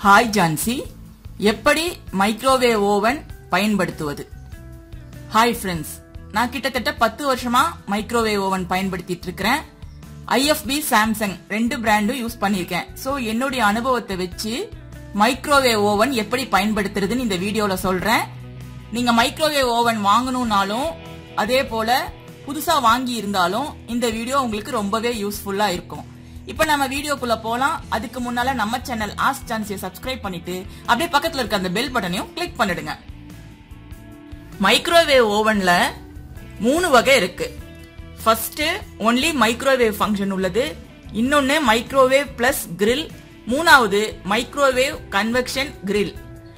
hi Jhansi எப்படி microwave oven பயன்படுத்துவது hi friends நான் கிட்டத்தட்ட பத்து வருஷமா மைக்ரோவேவ் ஓவன் பயன்படுத்திட்டு இருக்கிறேன் ஐஎஃப்பி சாம்சங் ரெண்டு பிராண்டும் யூஸ் பண்ணியிருக்கேன் ஸோ என்னுடைய அனுபவத்தை வச்சு மைக்ரோவேவ் ஓவன் எப்படி பயன்படுத்துறதுன்னு இந்த வீடியோல சொல்றேன் நீங்க மைக்ரோவேவ் ஓவன் வாங்கணும்னாலும் அதே போல புதுசா வாங்கி இருந்தாலும் இந்த வீடியோ உங்களுக்கு ரொம்பவே யூஸ்ஃபுல்லா இருக்கும் இப்ப நம்ம வீடியோக்குள்ள போலாம் அதுக்கு முன்னால நம்ம சேனல் ஆஸ் சான்ஸை சப்ஸ்கிரைப் பண்ணிட்டு அப்படியே பக்கத்துல இருக்க அந்த பெல் பட்டனையும் கிளிக் பண்ணிடுங்க மைக்ரோவேவ் ஓவன்ல மூணு வகை இருக்கு ஃபர்ஸ்ட் ஒன்லி மைக்ரோவேவ் ஃபங்க்ஷன் உள்ளது இன்னொன்னு மைக்ரோவேவ் பிளஸ் கிரில் மூணாவது மைக்ரோவேவ் கன்வெக்ஷன் கிரில்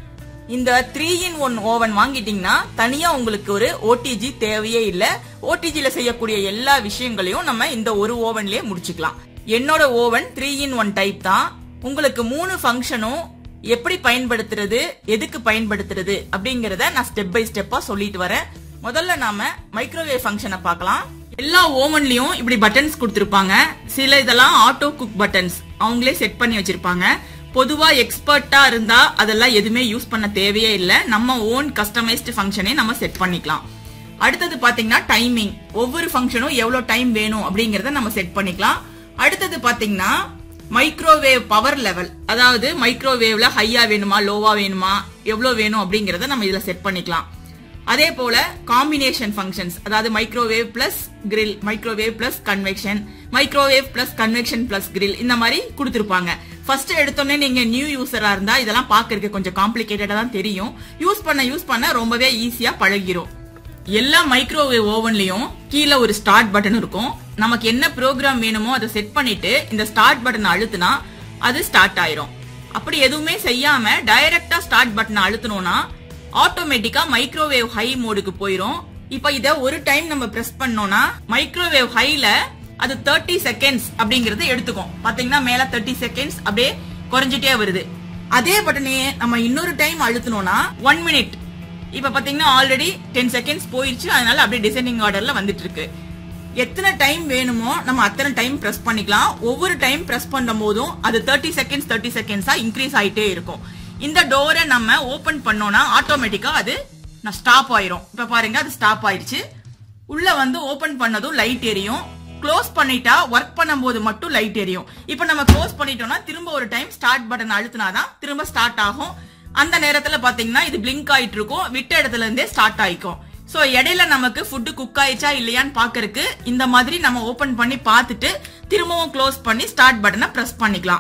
இந்த த்ரீ இன் ஒன் ஓவன் வாங்கிட்டீங்கன்னா தனியா உங்களுக்கு ஒரு ஓடிஜி தேவையே இல்ல ஓடிஜில செய்யக்கூடிய எல்லா விஷயங்களையும் நம்ம இந்த ஒரு ஓவன்லயே முடிச்சுக்கலாம் என்னோட oven three in one type தான் உங்களுக்கு மூணு ஃபங்க்ஷனும் எப்படி பயன்படுத்துறது எதுக்கு பயன்படுத்துறது அப்படிங்கறத நான் ஸ்டெப் பை ஸ்டெப்பா சொல்லிட்டு வரேன் முதல்ல நாம மைக்ரோவேவ் ஃபங்க்ஷனை பார்க்கலாம் எல்லா ஓவன்லயும் இப்படி பட்டன்ஸ் கொடுத்திருப்பாங்க சில இதெல்லாம் ஆட்டோ குக் பட்டன்ஸ் அவங்களே செட் பண்ணி வச்சிருப்பாங்க பொதுவா எக்ஸ்பர்ட்டா இருந்தா அதெல்லாம் எதுவுமே யூஸ் பண்ண தேவையே இல்ல நம்ம ஓன் கஸ்டமைஸ்டு ஃபங்க்ஷனே நம்ம செட் பண்ணிக்கலாம் அடுத்தது பாத்தீங்கன்னா டைமிங் ஒவ்வொரு ஃபங்க்ஷனும் எவ்வளவு டைம் வேணும் அப்படிங்கறத நம்ம செட் பண்ணிக்கலாம் அடுத்தது பாத்தீங்கன்னா மைக்ரோவேவ் பவர் லெவல் அதாவது மைக்ரோவேவ்ல ஹையா வேணுமா லோவா வேணுமா எவ்வளவு வேணும் அப்படிங்கறத நம்ம இதுல செட் பண்ணிக்கலாம் அதே போல காம்பினேஷன் ஃபங்க்ஷன்ஸ் அதாவது microwave plus grill microwave plus convection microwave plus convection plus grill இந்த மாதிரி கொடுத்துருப்பாங்க ஃபர்ஸ்ட் எடுத்தோடனே நீங்க நியூ யூசரா இருந்தா இதெல்லாம் பாக்குறதுக்கு கொஞ்சம் காம்ப்ளிகேட்டடா தான் தெரியும் யூஸ் பண்ண யூஸ் பண்ண ரொம்பவே ஈஸியா பழகிரும் எல்லா மைக்ரோவேவ் ஓவன்லயும் கீழே ஒரு ஸ்டார்ட் பட்டன் இருக்கும் நமக்கு என்ன ப்ரோக்ராம் வேணுமோ அதை செட் பண்ணிட்டு இந்த ஸ்டார்ட் பட்டனை அழுத்தினா அது ஸ்டார்ட் ஆயிரும் அப்படி எதுவுமே செய்யாம டைரக்டா ஸ்டார்ட் பட்டனை அழுத்தணும்னா ஆட்டோமேட்டிக்கா மைக்ரோவேவ் ஹை மோடுக்கு போயிரும் இப்ப இத ஒரு டைம் நம்ம பிரஸ் பண்ணோம்னா மைக்ரோவேவ் ஹைல அது தேர்ட்டி செகண்ட்ஸ் அப்படிங்கறது எடுத்துக்கும் பாத்தீங்கன்னா மேல தேர்ட்டி செகண்ட்ஸ் அப்படியே குறைஞ்சிட்டே வருது அதே பட்டனே நம்ம இன்னொரு டைம் அழுத்தணும்னா ஒன் மினிட் இப்ப பாத்தீங்கன்னா ஆல்ரெடி டென் செகண்ட்ஸ் போயிருச்சு அதனால அப்படியே டிசைனிங் ஆர்டர்ல வந்துட்டு இருக்கு எத்தனை டைம் வேணுமோ நம்ம அத்தனை டைம் பிரஸ் பண்ணிக்கலாம் ஒவ்வொரு டைம் பிரஸ் பண்ணும் போதும் அது தேர்ட்டி செகண்ட்ஸ் தேர்ட்டி செகண்ட்ஸா இன்க்ரீஸ் ஆயிட்டே இருக்கும் இந்த டோரை நம்ம ஓபன் பண்ணோம்னா ஆட்டோமேட்டிக்கா அது ஸ்டாப் ஆயிரும் இப்ப பாருங்க அது ஸ்டாப் ஆயிருச்சு உள்ள வந்து ஓபன் பண்ணதும் லைட் எரியும் க்ளோஸ் பண்ணிட்டா ஒர்க் பண்ணும்போது மட்டும் லைட் எரியும் இப்ப நம்ம க்ளோஸ் பண்ணிட்டோம்னா திரும்ப ஒரு டைம் ஸ்டார்ட் பட்டன் அழுத்தினாதான் திரும்ப ஸ்டார்ட் ஆகும் அந்த நேரத்துல பாத்தீங்கன்னா இது பிளிங்க் ஆயிட்டு இருக்கும் விட்ட இடத்துல இருந்தே ஸ்டார்ட் ஆயிக்கும் சோ இடையில நமக்கு ஃபுட்டு குக் ஆயிடுச்சா இல்லையான்னு பாக்குறதுக்கு இந்த மாதிரி நம்ம ஓபன் பண்ணி பார்த்துட்டு திரும்பவும் க்ளோஸ் பண்ணி ஸ்டார்ட் பட்டனை பிரஸ் பண்ணிக்கலாம்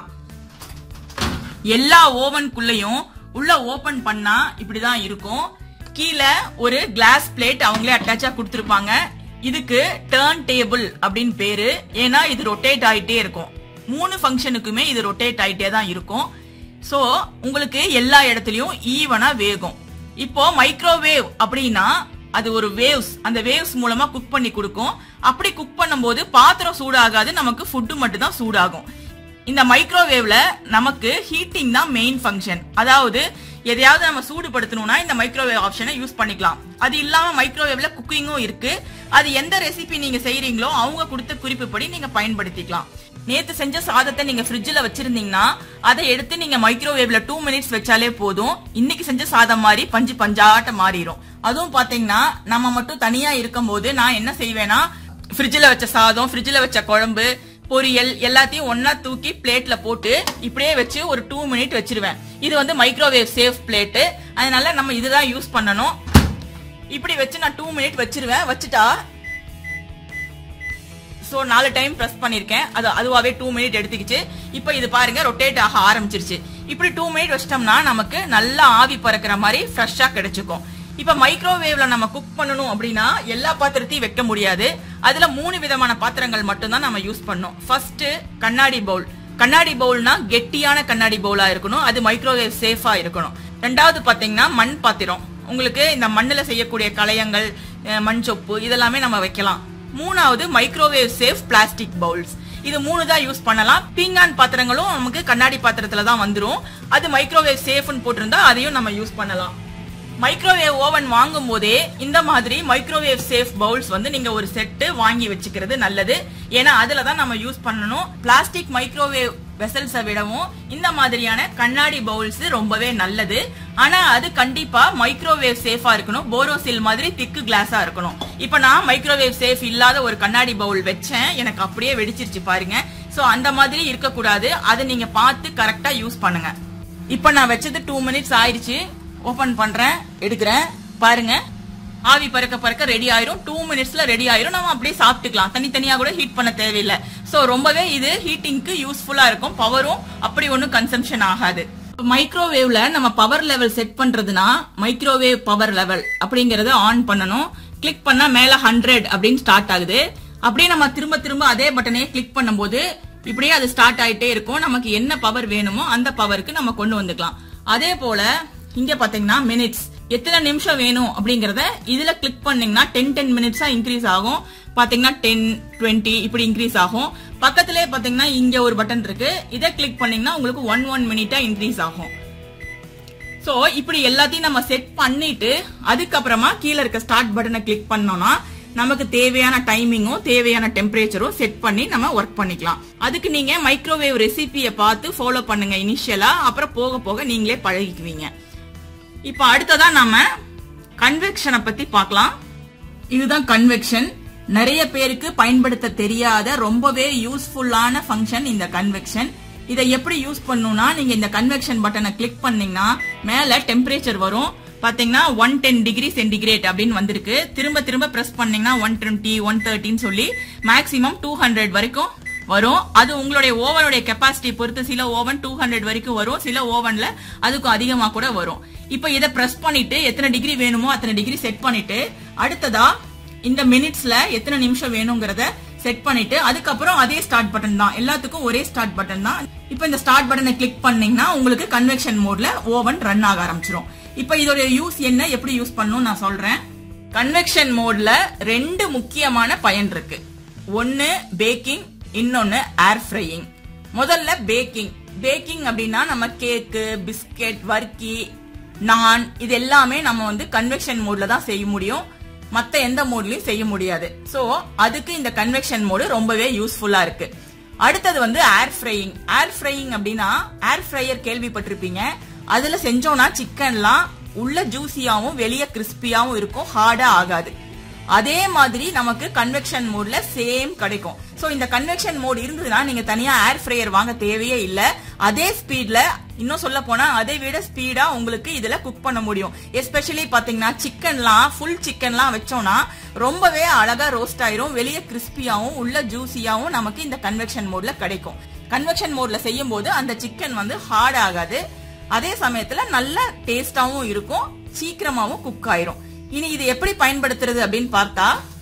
எல்லா ஓவனுக்குள்ளயும் உள்ள ஓபன் பண்ணா இப்படிதான் இருக்கும் கீழே ஒரு கிளாஸ் பிளேட் அவங்களே அட்டாச்சா கொடுத்திருப்பாங்க இதுக்கு டேர்ன் டேபிள் அப்படின்னு பேரு ஏன்னா இது ரொட்டேட் ஆயிட்டே இருக்கும் மூணு ஃபங்க்ஷனுக்குமே இது ரொட்டேட் ஆயிட்டே தான் இருக்கும் சோ உங்களுக்கு எல்லா இடத்துலயும் ஈவனா வேகும் இப்போ மைக்ரோவேவ் அப்படின்னா அது ஒரு வேவ்ஸ் அந்த வேவ்ஸ் மூலமா குக் பண்ணி கொடுக்கும் அப்படி குக் பண்ணும்போது பாத்திரம் சூடாகாது நமக்கு ஃபுட்டு மட்டும் தான் சூடாகும் இந்த மைக்ரோவேவ்ல நமக்கு ஹீட்டிங் தான் மெயின் ஃபங்க்ஷன் அதாவது எதையாவது நம்ம சூடுபடுத்தணும்னா இந்த மைக்ரோவேவ் ஆப்ஷனை யூஸ் பண்ணிக்கலாம் அது இல்லாம மைக்ரோவேவ்ல குக்கிங்கும் இருக்கு அது எந்த ரெசிபி நீங்க செய்யறீங்களோ அவங்க கொடுத்த குறிப்புப்படி நீங்க பயன்படுத்திக்கலாம் நேத்து செஞ்ச சாதத்தை நீங்க ஃப்ரிட்ஜ்ல வச்சிருந்தீங்கன்னா அதை எடுத்து நீங்க மைக்ரோவேவ்ல டூ மினிட்ஸ் வச்சாலே போதும் இன்னைக்கு செஞ்ச சாதம் மாதிரி பஞ்சு பஞ்சாட்ட மாறிடும் அதுவும் பாத்தீங்கன்னா நம்ம மட்டும் தனியா இருக்கும் போது நான் என்ன செய்வேன்னா ஃப்ரிட்ஜ்ல வச்ச சாதம் ஃப்ரிட்ஜ்ல வச்ச குழம்பு பொரியல் எல்லாத்தையும் ஒன்னா தூக்கி பிளேட்ல போட்டு இப்படியே வச்சு ஒரு டூ மினிட் வச்சிருவேன் இது வந்து மைக்ரோவேவ் சேஃப் பிளேட் அதனால நம்ம இதுதான் யூஸ் பண்ணணும் இப்படி வச்சு நான் டூ மினிட் வச்சிருவேன் வச்சுட்டா சோ நாலு டைம் பிரஸ் பண்ணிருக்கேன் அது அதுவாவே டூ மினிட் எடுத்துக்கிச்சு இப்போ இது பாருங்க ரொட்டேட் ஆக ஆரம்பிச்சிருச்சு இப்படி டூ மினிட் வச்சிட்டோம்னா நமக்கு நல்லா ஆவி பறக்கிற மாதிரி ஃப்ரெஷ்ஷா கிடைச்சுக்கும் இப்ப மைக்ரோவேவ்ல நம்ம குக் பண்ணணும் அப்படின்னா எல்லா பாத்திரத்தையும் வைக்க முடியாது அதுல மூணு விதமான பாத்திரங்கள் மட்டும்தான் நம்ம யூஸ் பண்ணோம் ஃபர்ஸ்ட் கண்ணாடி பவுல் கண்ணாடி பவுல்னா கெட்டியான கண்ணாடி பவுலா இருக்கணும் அது மைக்ரோவேவ் சேஃபா இருக்கணும் ரெண்டாவது பாத்தீங்கன்னா மண் பாத்திரம் உங்களுக்கு இந்த மண்ணுல செய்யக்கூடிய களையங்கள் மண் சொப்பு இதெல்லாமே நம்ம வைக்கலாம் மூணாவது மைக்ரோவேவ் சேஃப் பிளாஸ்டிக் பவுல்ஸ் இது மூணு தான் யூஸ் பண்ணலாம் பீங்கான் பாத்திரங்களும் நமக்கு கண்ணாடி பாத்திரத்துல தான் வந்துரும் அது மைக்ரோவேவ் சேஃப்னு போட்டிருந்தா அதையும் நம்ம யூஸ் பண்ணலாம் மைக்ரோவேவ் ஓவன் வாங்கும் போதே இந்த மாதிரி மைக்ரோவேவ் சேஃப் பவுல்ஸ் வந்து நீங்க ஒரு செட்டு வாங்கி வச்சுக்கிறது நல்லது ஏன்னா அதுல தான் நம்ம யூஸ் பண்ணணும் பிளாஸ்டிக் மைக்ரோவேவ் வெசல்ஸை விடவும் இந்த மாதிரியான கண்ணாடி பவுல்ஸ் ரொம்பவே நல்லது ஆனா அது கண்டிப்பா மைக்ரோவேவ் சேஃபா இருக்கணும் போரோசில் மாதிரி திக்கு கிளாஸா இருக்கணும் இப்ப நான் மைக்ரோவேவ் சேஃப் இல்லாத ஒரு கண்ணாடி பவுல் வச்சேன் எனக்கு அப்படியே வெடிச்சிருச்சு பாருங்க சோ அந்த மாதிரி இருக்கக்கூடாது அதை நீங்க பார்த்து கரெக்டா யூஸ் பண்ணுங்க இப்ப நான் வச்சது டூ மினிட்ஸ் ஆயிடுச்சு ஓபன் பண்றேன் எடுக்கிறேன் பாருங்க ஆவி பறக்க பறக்க ரெடி ஆயிரும் டூ மினிட்ஸ்ல ரெடி ஆயிரும் நம்ம அப்படியே சாப்பிட்டுக்கலாம் தனித்தனியா கூட ஹீட் பண்ண தேவையில்லை சோ ரொம்பவே இது ஹீட்டிங்க்கு யூஸ்ஃபுல்லா இருக்கும் பவரும் அப்படி ஒன்றும் கன்சம்ஷன் ஆகாது மைக்ரோவேவ்ல நம்ம பவர் லெவல் செட் பண்றதுனா மைக்ரோவேவ் பவர் லெவல் அப்படிங்கறத ஆன் பண்ணணும் கிளிக் பண்ணா மேல ஹண்ட்ரட் அப்படின்னு ஸ்டார்ட் ஆகுது அப்படியே நம்ம திரும்ப திரும்ப அதே பட்டனே கிளிக் பண்ணும்போது இப்படியே அது ஸ்டார்ட் ஆயிட்டே இருக்கும் நமக்கு என்ன பவர் வேணுமோ அந்த பவருக்கு நம்ம கொண்டு வந்துக்கலாம் அதே போல இங்க பாத்தீங்கன்னா மினிட்ஸ் எத்தனை நிமிஷம் வேணும் அப்படிங்கறத இதுல கிளிக் பண்ணீங்கன்னா டென் டென் மினிட்ஸா இன்க்ரீஸ் ஆகும் பாத்தீங்கன்னா டென் டுவெண்ட்டி இப்படி இன்க்ரீஸ் ஆகும் பக்கத்திலே பாத்தீங்கன்னா இங்க ஒரு பட்டன் இருக்கு இதை கிளிக் பண்ணீங்கன்னா உங்களுக்கு ஒன் ஒன் மினிட்டா இன்க்ரீஸ் ஆகும் சோ இப்படி எல்லாத்தையும் நம்ம செட் பண்ணிட்டு அதுக்கப்புறமா கீழே இருக்க ஸ்டார்ட் பட்டனை கிளிக் பண்ணோம்னா நமக்கு தேவையான டைமிங்கும் தேவையான டெம்பரேச்சரும் செட் பண்ணி நம்ம ஒர்க் பண்ணிக்கலாம் அதுக்கு நீங்க மைக்ரோவேவ் ரெசிபியை பார்த்து ஃபாலோ பண்ணுங்க இனிஷியலா அப்புறம் போக போக நீங்களே பழகிக்குவீங்க இப்ப அடுத்ததா நாம கன்வெக்ஷனை பத்தி பார்க்கலாம் இதுதான் கன்வெக்ஷன் நிறைய பேருக்கு பயன்படுத்த தெரியாத ரொம்பவே யூஸ்ஃபுல்லான ஃபங்க்ஷன் இந்த கன்வெக்ஷன் இதை எப்படி யூஸ் பண்ணணும்னா நீங்க இந்த கன்வெக்ஷன் பட்டனை கிளிக் பண்ணீங்கன்னா மேல டெம்பரேச்சர் வரும் பாத்தீங்கன்னா ஒன் டென் டிகிரி சென்டிகிரேட் அப்படின்னு வந்திருக்கு திரும்ப திரும்ப பிரஸ் பண்ணீங்கன்னா ஒன் டுவெண்ட்டி ஒன் தேர்ட்டின்னு சொல்லி மேக்ஸிமம் டூ ஹண்ட்ரட் வரைக்கும் வரும் அது உங்களுடைய ஓவனுடைய கெப்பாசிட்டி பொறுத்து சில ஓவன் டூ ஹண்ட்ரட் வரைக்கும் வரும் சில ஓவன்ல அதுக்கும் அதிகமா கூட வரும் இப்போ இதை பிரஸ் பண்ணிட்டு எத்தனை டிகிரி வேணுமோ அத்தனை டிகிரி செட் பண்ணிட்டு அடுத்ததா இந்த மினிட்ஸ்ல எத்தனை நிமிஷம் வேணுங்கிறத செட் பண்ணிட்டு அதுக்கப்புறம் அதே ஸ்டார்ட் பட்டன் தான் எல்லாத்துக்கும் ஒரே ஸ்டார்ட் பட்டன் தான் இப்போ இந்த ஸ்டார்ட் பட்டனை கிளிக் பண்ணீங்கன்னா உங்களுக்கு கன்வெக்ஷன் மோட்ல ஓவன் ரன் ஆக ஆரம்பிச்சிரும் இப்போ இதோட யூஸ் என்ன எப்படி யூஸ் பண்ணணும் நான் சொல்றேன் கன்வெக்ஷன் மோட்ல ரெண்டு முக்கியமான பயன் இருக்கு ஒன்னு பேக்கிங் இன்னொன்னு ஏர் ஃப்ரையிங் முதல்ல பேக்கிங் பேக்கிங் அப்படின்னா நம்ம கேக்கு பிஸ்கெட் வர்க்கி நான் இது எல்லாமே நம்ம வந்து கன்வெக்ஷன் மோட்ல தான் செய்ய முடியும் மத்த எந்த மோட்லயும் செய்ய முடியாது சோ அதுக்கு இந்த கன்வெக்ஷன் மோடு ரொம்பவே யூஸ்ஃபுல்லா இருக்கு அடுத்தது வந்து ஏர் ஃப்ரையிங் ஏர் ஃப்ரையிங் அப்படின்னா ஏர் ஃப்ரையர் கேள்விப்பட்டிருப்பீங்க அதுல செஞ்சோம்னா சிக்கன்லாம் உள்ள ஜூசியாவும் வெளியே கிறிஸ்பியாவும் இருக்கும் ஹார்டா ஆகாது அதே மாதிரி நமக்கு கன்வெக்ஷன் மோட்ல சேம் கிடைக்கும் சோ இந்த கன்வெக்ஷன் மோட் இருந்ததுன்னா நீங்க தனியா ஏர் ஃப்ரையர் வாங்க தேவையே இல்ல அதே ஸ்பீட்ல இன்னும் சொல்ல போனா அதை விட ஸ்பீடா உங்களுக்கு இதுல குக் பண்ண முடியும் எஸ்பெஷலி பாத்தீங்கன்னா சிக்கன்லாம் ஃபுல் சிக்கன்லாம் வச்சோம்னா ரொம்பவே அழகா ரோஸ்ட் ஆயிரும் வெளியே கிறிஸ்பியாவும் உள்ள ஜூசியாவும் நமக்கு இந்த கன்வெக்ஷன் மோட்ல கிடைக்கும் கன்வெக்ஷன் மோட்ல செய்யும் போது அந்த சிக்கன் வந்து ஹார்ட் ஆகாது அதே சமயத்துல நல்ல டேஸ்டாவும் இருக்கும் சீக்கிரமாவும் குக் ஆயிரும் இனி இது எப்படி பயன்படுத்துறது அப்படின்னு பார்த்தா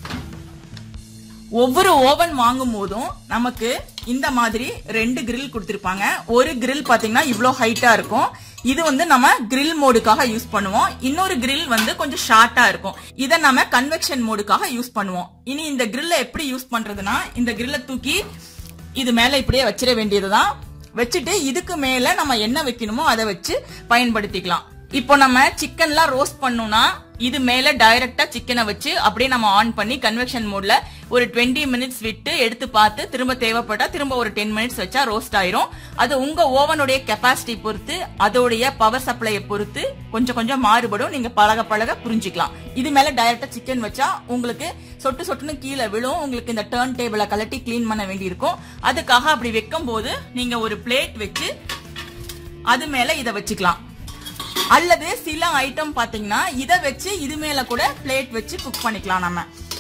ஒவ்வொரு ஓவன் வாங்கும் போதும் நமக்கு இந்த மாதிரி ரெண்டு கிரில் கொடுத்திருப்பாங்க ஒரு கிரில் பாத்தீங்கன்னா இவ்ளோ ஹைட்டா இருக்கும் இது வந்து நம்ம கிரில் மோடுக்காக யூஸ் பண்ணுவோம் இன்னொரு கிரில் வந்து கொஞ்சம் ஷார்ட்டா இருக்கும் இதை நம்ம கன்வெக்ஷன் மோடுக்காக யூஸ் பண்ணுவோம் இனி இந்த கிரில்ல எப்படி யூஸ் பண்றதுன்னா இந்த கிரில்ல தூக்கி இது மேல இப்படியே வச்சிட வேண்டியதுதான் வச்சுட்டு இதுக்கு மேல நம்ம என்ன வைக்கணுமோ அதை வச்சு பயன்படுத்திக்கலாம் இப்போ நம்ம சிக்கன்லாம் ரோஸ்ட் பண்ணோம்னா இது மேல டைரக்டா சிக்கனை வச்சு அப்படியே நம்ம ஆன் பண்ணி கன்வெக்ஷன் மோட்ல ஒரு 20 மினிட்ஸ் விட்டு எடுத்து பார்த்து திரும்ப தேவைப்பட்டா திரும்ப ஒரு டென் மினிட்ஸ் வச்சா ரோஸ்ட் ஆயிரும் அது உங்க ஓவனுடைய கெப்பாசிட்டி பொறுத்து அதோடைய பவர் சப்ளையை பொறுத்து கொஞ்சம் கொஞ்சம் மாறுபடும் நீங்க பழக பழக புரிஞ்சுக்கலாம் இது மேல டைரக்டா சிக்கன் வச்சா உங்களுக்கு சொட்டு சொட்டுன்னு கீழே விழும் உங்களுக்கு இந்த டர்ன் டேபிளை கலட்டி க்ளீன் பண்ண வேண்டியிருக்கும் அதுக்காக அப்படி வைக்கும் போது நீங்க ஒரு பிளேட் வச்சு அது மேல இதை வச்சுக்கலாம் அல்லது சில ஐட்டம் பாத்தீங்கன்னா இதை வச்சு இது மேல கூட பிளேட் வச்சு குக் பண்ணிக்கலாம் நம்ம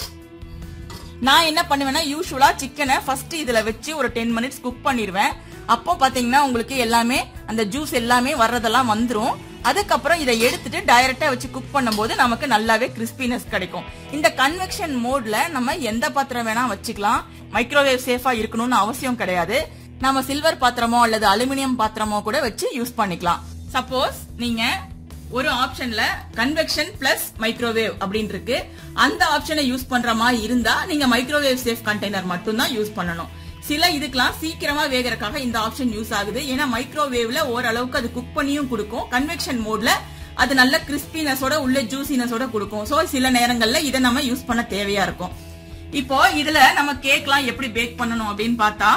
நான் என்ன பண்ணுவேன்னா யூஸ்வலா சிக்கனை ஃபர்ஸ்ட் இதுல வச்சு ஒரு டென் மினிட்ஸ் குக் பண்ணிடுவேன் அப்போ பாத்தீங்கன்னா உங்களுக்கு எல்லாமே அந்த ஜூஸ் எல்லாமே வர்றதெல்லாம் வந்துரும் அதுக்கப்புறம் இதை எடுத்துட்டு டைரக்டா வச்சு குக் பண்ணும்போது நமக்கு நல்லாவே கிறிஸ்பினஸ் கிடைக்கும் இந்த கன்வெக்ஷன் மோட்ல நம்ம எந்த பாத்திரம் வேணா வச்சுக்கலாம் மைக்ரோவேவ் சேஃபா இருக்கணும்னு அவசியம் கிடையாது நம்ம சில்வர் பாத்திரமோ அல்லது அலுமினியம் பாத்திரமோ கூட வச்சு யூஸ் பண்ணிக்கலாம் சப்போஸ் நீங்க ஒரு ஆப்ஷன்ல கன்வெக்ஷன் பிளஸ் மைக்ரோவேவ் அப்படின்னு இருக்கு அந்த ஆப்ஷனை யூஸ் பண்ற மாதிரி இருந்தா நீங்க மைக்ரோவேவ் சேஃப் கண்டெய்னர் மட்டும் தான் யூஸ் பண்ணணும் சில இதுக்கெல்லாம் சீக்கிரமா வேகறதுக்காக இந்த ஆப்ஷன் யூஸ் ஆகுது ஏன்னா மைக்ரோவேவ்ல ஓரளவுக்கு அது குக் பண்ணியும் கொடுக்கும் கன்வெக்ஷன் மோட்ல அது நல்ல கிறிஸ்பினஸோட உள்ள ஜூசினஸோட கொடுக்கும் சோ சில நேரங்கள்ல இதை நம்ம யூஸ் பண்ண தேவையா இருக்கும் இப்போ இதுல நம்ம கேக்லாம் எப்படி பேக் பண்ணணும் அப்படின்னு பார்த்தா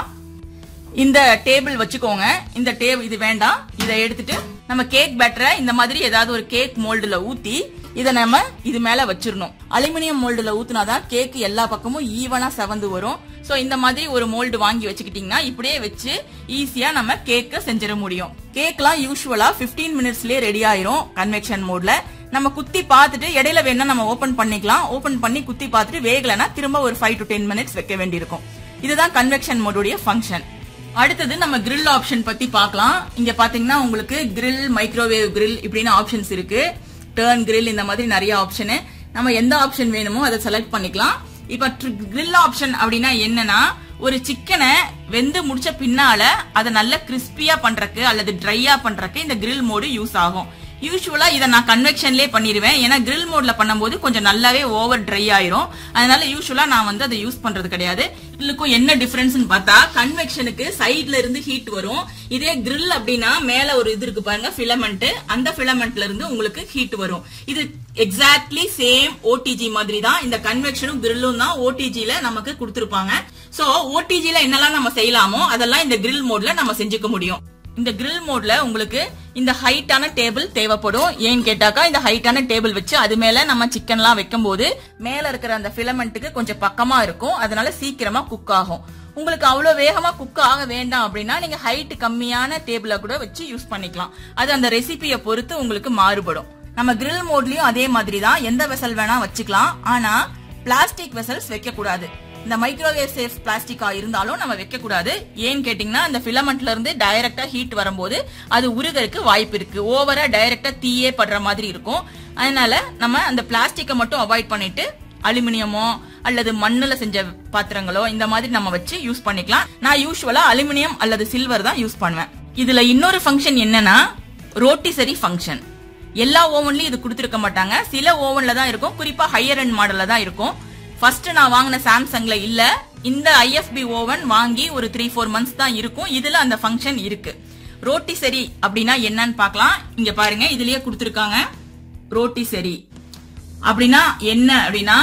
இந்த டேபிள் வச்சுக்கோங்க இந்த டேபிள் இது வேண்டாம் இதை எடுத்துட்டு நம்ம கேக் பேட்டரை இந்த மாதிரி ஏதாவது ஒரு கேக் மோல்டுல ஊத்தி இதை நம்ம இது மேல வச்சிரணும் அலுமினியம் மோல்டுல ஊத்துனாதான் கேக் எல்லா பக்கமும் ஈவனா செவந்து வரும் சோ இந்த மாதிரி ஒரு மோல்டு வாங்கி வச்சுக்கிட்டீங்கன்னா இப்படியே வச்சு ஈஸியா நம்ம கேக்க செஞ்சிட முடியும் கேக்லாம் யூஸ்வலா 15 மினிட்ஸ்லயே ரெடி ஆயிரும் கன்வெக்ஷன் மோட்ல நம்ம குத்தி பார்த்துட்டு இடையில வேணா நம்ம ஓபன் பண்ணிக்கலாம் ஓபன் பண்ணி குத்தி பார்த்துட்டு வேகலைன்னா திரும்ப ஒரு ஃபைவ் டு டென் மினிட்ஸ் வைக்க வேண்டியிருக்கும் இதுதான் கன்வெக்ஷன் மோடுடைய ஃபங்க்ஷன் அடுத்தது நம்ம கிரில் ஆப்ஷன் பத்தி பார்க்கலாம் இங்க பாத்தீங்கன்னா உங்களுக்கு கிரில் மைக்ரோவேவ் கிரில் இப்படின்னு ஆப்ஷன்ஸ் இருக்கு டர்ன் கிரில் இந்த மாதிரி நிறைய ஆப்ஷன் நம்ம எந்த ஆப்ஷன் வேணுமோ அதை செலக்ட் பண்ணிக்கலாம் இப்ப கிரில் ஆப்ஷன் அப்படின்னா என்னன்னா ஒரு சிக்கனை வெந்து முடிச்ச பின்னால அதை நல்ல கிறிஸ்பியா பண்றதுக்கு அல்லது ட்ரையா பண்றதுக்கு இந்த கிரில் மோடு யூஸ் ஆகும் யூஸ்வலா இதை நான் கன்வெக்ஷன்லேயே பண்ணிடுவேன் ஏன்னா கிரில் மோட்ல பண்ணும்போது கொஞ்சம் நல்லாவே ஓவர் ட்ரை ஆயிரும் அதனால யூஸ்வலா நான் வந்து அதை யூஸ் பண்றது கிடையாது இதுக்கும் என்ன டிஃபரன்ஸ்னு பார்த்தா கன்வெக்ஷனுக்கு சைட்ல இருந்து ஹீட் வரும் இதே கிரில் அப்படின்னா மேல ஒரு இது இருக்கு பாருங்க ஃபிலமெண்ட் அந்த ஃபிலமெண்ட்ல இருந்து உங்களுக்கு ஹீட் வரும் இது எக்ஸாக்ட்லி சேம் ஓடிஜி மாதிரி தான் இந்த கன்வெக்ஷனும் கிரில்லும் தான் ஓடிஜில நமக்கு கொடுத்திருப்பாங்க சோ ஓடிஜில என்னெல்லாம் நம்ம செய்யலாமோ அதெல்லாம் இந்த கிரில் மோட்ல நம்ம செஞ்சுக்க முடியும் இந்த கிரில் மோட்ல உங்களுக்கு இந்த ஹைட்டான டேபிள் தேவைப்படும் ஏன்னு கேட்டாக்கா இந்த ஹைட்டான டேபிள் வச்சு அது மேல நம்ம சிக்கன்லாம் வைக்கும் போது மேல இருக்கிற அந்த பிலமெண்ட்டுக்கு கொஞ்சம் பக்கமா இருக்கும் அதனால சீக்கிரமா குக் ஆகும் உங்களுக்கு அவ்வளவு வேகமா குக் ஆக வேண்டாம் அப்படின்னா நீங்க ஹைட் கம்மியான டேபிள கூட வச்சு யூஸ் பண்ணிக்கலாம் அது அந்த ரெசிபியை பொறுத்து உங்களுக்கு மாறுபடும் நம்ம கிரில் மோட்லயும் அதே மாதிரி தான் எந்த வெசல் வேணா வச்சுக்கலாம் ஆனா பிளாஸ்டிக் வெசல்ஸ் வைக்க கூடாது இந்த மைக்ரோவேவ் சேஃப் பிளாஸ்டிக்கா இருந்தாலும் நம்ம வைக்க கூடாது ஏன்னு கேட்டீங்கன்னா அந்த பிலமெண்ட்ல இருந்து டைரக்டா ஹீட் வரும்போது அது உருகறதுக்கு வாய்ப்பு இருக்கு ஓவரா டைரக்டா தீயே படுற மாதிரி இருக்கும் அதனால நம்ம அந்த பிளாஸ்டிக்கை மட்டும் அவாய்ட் பண்ணிட்டு அலுமினியமோ அல்லது மண்ணுல செஞ்ச பாத்திரங்களோ இந்த மாதிரி நம்ம வச்சு யூஸ் பண்ணிக்கலாம் நான் யூஸ்வலா அலுமினியம் அல்லது சில்வர் தான் யூஸ் பண்ணுவேன் இதுல இன்னொரு ஃபங்க்ஷன் என்னன்னா ரோட்டிசரி ஃபங்க்ஷன் எல்லா ஓவன்லயும் இது கொடுத்திருக்க மாட்டாங்க சில ஓவன்ல தான் இருக்கும் குறிப்பா ஹையர் அண்ட் மாடல்ல தான் இருக்கும் ஃபர்ஸ்ட் நான் வாங்கின சாம்சங்ல இல்ல இந்த ஐஎஃப்பி ஓவன் வாங்கி ஒரு த்ரீ ஃபோர் மந்த்ஸ் தான் இருக்கும் இதுல அந்த ஃபங்க்ஷன் இருக்கு ரோட்டிசரி அப்படின்னா என்னன்னு பார்க்கலாம் இங்க பாருங்க இதுலயே கொடுத்திருக்காங்க ரோட்டிசரி அப்படின்னா என்ன அப்படின்னா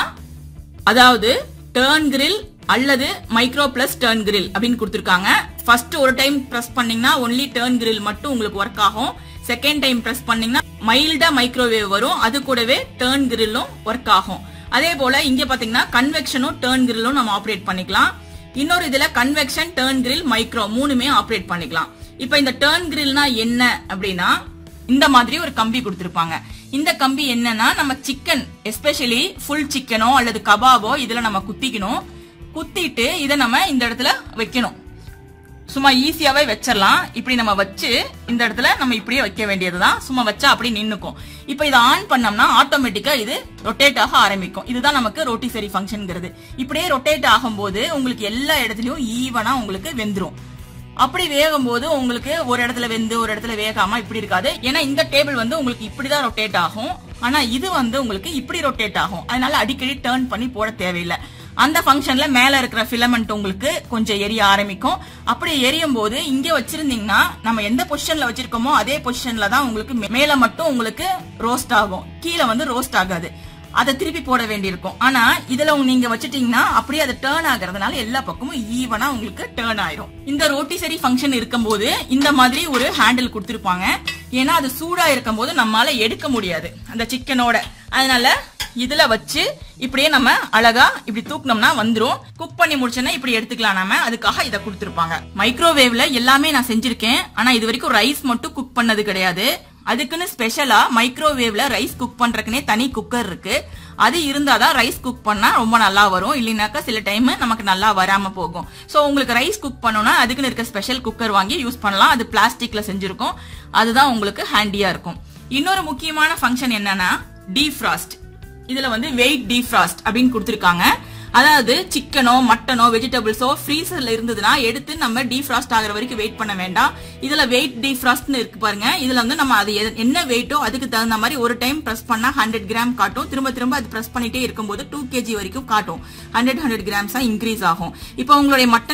அதாவது டர்ன் கிரில் அல்லது மைக்ரோ பிளஸ் டர்ன் கிரில் அப்படின்னு கொடுத்திருக்காங்க ஃபர்ஸ்ட் ஒரு டைம் பிரஸ் பண்ணீங்கன்னா ஒன்லி டர்ன் கிரில் மட்டும் உங்களுக்கு ஒர்க் ஆகும் செகண்ட் டைம் பிரஸ் பண்ணீங்கன்னா மைல்டா மைக்ரோவேவ் வரும் அது கூடவே டர்ன் கிரில்லும் ஒர்க் ஆகும் அதே போல இங்க பாத்தீங்கன்னா கன்வெக்ஷனும் டர்ன் கிரில்லும் நம்ம ஆப்ரேட் பண்ணிக்கலாம் இன்னொரு இதுல கன்வெக்ஷன் டர்ன் கிரில் மைக்ரோ மூணுமே ஆப்ரேட் பண்ணிக்கலாம் இப்போ இந்த டர்ன் கிரில்னா என்ன அப்படின்னா இந்த மாதிரி ஒரு கம்பி கொடுத்திருப்பாங்க இந்த கம்பி என்னன்னா நம்ம சிக்கன் எஸ்பெஷலி ஃபுல் சிக்கனோ அல்லது கபாபோ இதுல நம்ம குத்திக்கணும் குத்திட்டு இதை நம்ம இந்த இடத்துல வைக்கணும் சும்மா ஈஸியாவே வச்சிடலாம் இப்படி நம்ம வச்சு இந்த இடத்துல நம்ம இப்படியே வைக்க வேண்டியதுதான் சும்மா வச்சா அப்படி நின்னுக்கும் இப்போ இதை ஆன் பண்ணோம்னா ஆட்டோமேட்டிக்கா இது ரொட்டேட் ஆக ஆரம்பிக்கும் இதுதான் நமக்கு ரோட்டிசரி ஃபங்க்ஷன்ங்கிறது இப்படியே ரொட்டேட் ஆகும்போது உங்களுக்கு எல்லா இடத்துலயும் ஈவனா உங்களுக்கு வெந்துரும் அப்படி வேகும் போது உங்களுக்கு ஒரு இடத்துல வெந்து ஒரு இடத்துல வேகாம இப்படி இருக்காது ஏன்னா இந்த டேபிள் வந்து உங்களுக்கு இப்படிதான் ரொட்டேட் ஆகும் ஆனா இது வந்து உங்களுக்கு இப்படி ரொட்டேட் ஆகும் அதனால அடிக்கடி டேர்ன் பண்ணி போட தேவையில்லை அந்த ஃபங்க்ஷன்ல மேல இருக்கிற ஃபிலமெண்ட் உங்களுக்கு கொஞ்சம் எரிய ஆரம்பிக்கும் அப்படி எரியும் போது இங்க வச்சிருந்தீங்கன்னா நம்ம எந்த பொசிஷன்ல வச்சிருக்கோமோ அதே பொசிஷன்ல தான் உங்களுக்கு மே- மேல மட்டும் உங்களுக்கு ரோஸ்ட் ஆகும் கீழே வந்து ரோஸ்ட் ஆகாது அதை திருப்பி போட வேண்டியிருக்கும் ஆனா இதுல உங்க- நீங்க வச்சிட்டீங்கன்னா அப்படியே அது டேர்ன் ஆகுறதுனால எல்லா பக்கமும் ஈவனா உங்களுக்கு டேர்ன் ஆயிரும் இந்த ரோட்டிசரி ஃபங்க்ஷன் இருக்கும்போது இந்த மாதிரி ஒரு ஹேண்டில் கொடுத்திருப்பாங்க ஏன்னா அது சூடா இருக்கும்போது நம்மால எடுக்க முடியாது அந்த சிக்கனோட அதனால இதுல வச்சு இப்படியே நம்ம அழகா இப்படி தூக்குனோம்னா வந்துரும் குக் பண்ணி முடிச்சோன்னா இப்படி எடுத்துக்கலாம் நாம அதுக்காக இதை கொடுத்திருப்பாங்க மைக்ரோவேவ்ல எல்லாமே நான் செஞ்சிருக்கேன் ஆனா இது வரைக்கும் ரைஸ் மட்டும் குக் பண்ணது கிடையாது அதுக்குன்னு ஸ்பெஷலா மைக்ரோவேவ்ல ரைஸ் குக் பண்றதுக்குனே தனி குக்கர் இருக்கு அது இருந்தாதான் ரைஸ் குக் பண்ணா ரொம்ப நல்லா வரும் இல்லைனாக்கா சில டைம் நமக்கு நல்லா வராம போகும் சோ உங்களுக்கு ரைஸ் குக் பண்ணணும்னா அதுக்குன்னு இருக்க ஸ்பெஷல் குக்கர் வாங்கி யூஸ் பண்ணலாம் அது பிளாஸ்டிக்ல செஞ்சிருக்கோம் அதுதான் உங்களுக்கு ஹேண்டியா இருக்கும் இன்னொரு முக்கியமான ஃபங்க்ஷன் என்னன்னா டீஃப்ராஸ்ட் இதுல வந்து வெயிட் டீஃப்ராஸ்ட் அப்படின்னு கொடுத்திருக்காங்க அதாவது சிக்கனோ மட்டனோ வெஜிடபிள்ஸோ ஃப்ரீசர்ல இருந்ததுன்னா எடுத்து நம்ம டீஃப்ராஸ்ட் ஆகுற வரைக்கும் வெயிட் பண்ண வேண்டாம் இதுல வெயிட் டீஃப்ராஸ்ட்னு இருக்கு பாருங்க இதுல வந்து நம்ம அது எது- என்ன வெயிட்டோ அதுக்கு தகுந்த மாதிரி ஒரு டைம் பிரஸ் பண்ணா ஹண்ட்ரட் கிராம் காட்டும் திரும்ப திரும்ப அது பிரஸ் பண்ணிட்டே இருக்கும்போது டூ கேஜி வரைக்கும் காட்டும் ஹண்ட்ரட் ஹண்ட்ரட் கிராம்ஸா இன்க்ரீஸ் ஆகும் இப்போ உங்களுடைய மட்டன்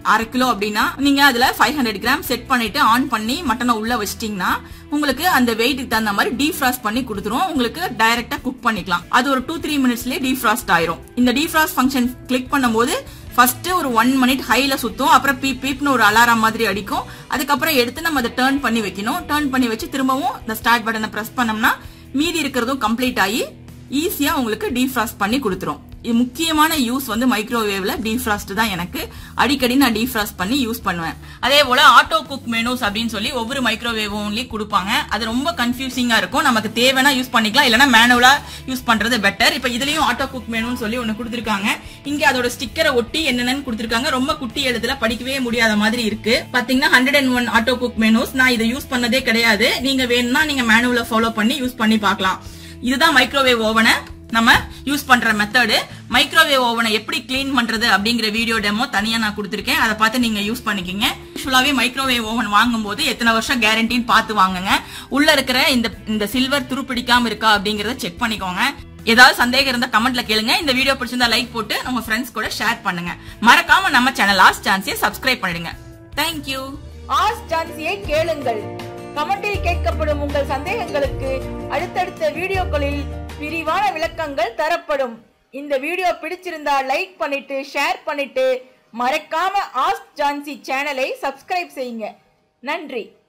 அரை கிலோ அப்படின்னா நீங்க அதுல ஃபைவ் ஹண்ட்ரட் கிராம் செட் பண்ணிட்டு ஆன் பண்ணி மட்டனை உள்ள வச்சிட்டீங்கன்னா உங்களுக்கு அந்த வெயிட்டுக்கு தகுந்த மாதிரி டீஃப்ராஸ்ட் பண்ணி கொடுத்துரும் உங்களுக்கு டைரக்டா குக் பண்ணிக்கலாம் அது ஒரு டூ த்ரீ மினிட்ஸ்லயே டீஃப்ராஸ்ட் ஆயிரும் இந்த டீஃப்ராஸ்ட் ஃபங்க்ஷன் கிளிக் பண்ணும்போது ஃபர்ஸ்ட் ஒரு ஒன் மினிட் ஹைல சுத்தும் அப்புறம் பீப் பீப்னு ஒரு அலாரம் மாதிரி அடிக்கும் அதுக்கப்புறம் எடுத்து நம்ம அதை டேர்ன் பண்ணி வைக்கணும் டேர்ன் பண்ணி வச்சு திரும்பவும் இந்த ஸ்டார்ட் பட்டனை பிரஸ் பண்ணோம்னா மீதி இருக்கிறதும் கம்ப்ளீட் ஆகி ஈஸியா உங்களுக்கு டீஃப்ராஸ்ட் பண்ணி கொடுத்துரும் இது முக்கியமான யூஸ் வந்து மைக்ரோவேவ்ல டீஃப்ராஸ்ட் தான் எனக்கு அடிக்கடி நான் டீஃப்ராஸ்ட் பண்ணி யூஸ் பண்ணுவேன் அதே போல ஆட்டோ குக் மெனூஸ் அப்படின்னு சொல்லி ஒவ்வொரு மைக்ரோவேவ் ஓன்லி கொடுப்பாங்க அது ரொம்ப கன்ஃபியூசிங்கா இருக்கும் நமக்கு தேவைன்னா யூஸ் பண்ணிக்கலாம் இல்லைன்னா மேனுவலா யூஸ் பண்றது பெட்டர் இப்ப இதுலயும் ஆட்டோ குக் மெனுன்னு சொல்லி ஒன்னு கொடுத்துருக்காங்க இங்க அதோட ஸ்டிக்கரை ஒட்டி என்னென்னு கொடுத்துருக்காங்க ரொம்ப குட்டி எழுத்துல படிக்கவே முடியாத மாதிரி இருக்கு பாத்தீங்கன்னா hundred and one auto cook menus நான் இதை யூஸ் பண்ணதே கிடையாது நீங்க வேணும்னா நீங்க மேனுவல ஃபாலோ பண்ணி யூஸ் பண்ணி பார்க்கலாம் இதுதான் மைக்ரோவேவ் ஓவனை நம்ம யூஸ் பண்ற மெத்தடு மைக்ரோவேவ் ஓவனை எப்படி க்ளீன் பண்றது அப்படிங்கிற வீடியோ டெமோ தனியா நான் கொடுத்துருக்கேன் அதை பார்த்து நீங்க யூஸ் பண்ணிக்கங்க யூஸ்வலாவே மைக்ரோவேவ் ஓவன் வாங்கும் போது எத்தனை வருஷம் கேரண்டின்னு பார்த்து வாங்குங்க உள்ள இருக்கிற இந்த இந்த சில்வர் துருப்பிடிக்காம இருக்கா அப்படிங்கறத செக் பண்ணிக்கோங்க ஏதாவது சந்தேகம் இருந்தா கமெண்ட்ல கேளுங்க இந்த வீடியோ பிடிச்சிருந்தா லைக் போட்டு உங்க ஃப்ரெண்ட்ஸ் கூட ஷேர் பண்ணுங்க மறக்காம நம்ம சேனல் லாஸ்ட் சான்ஸையை சப்ஸ்கிரைப் பண்ணிடுங்க தேங்க்யூ ஆஸ் சான்சியை கேளுங்கள் கமெண்டில் கேட்கப்படும் உங்கள் சந்தேகங்களுக்கு அடுத்தடுத்த வீடியோக்களில் விரிவான விளக்கங்கள் தரப்படும் இந்த வீடியோ பிடிச்சிருந்தா லைக் பண்ணிட்டு ஷேர் பண்ணிட்டு மறக்காம ஆஸ்க் ஜான்சி சேனலை சப்ஸ்கிரைப் செய்யுங்க நன்றி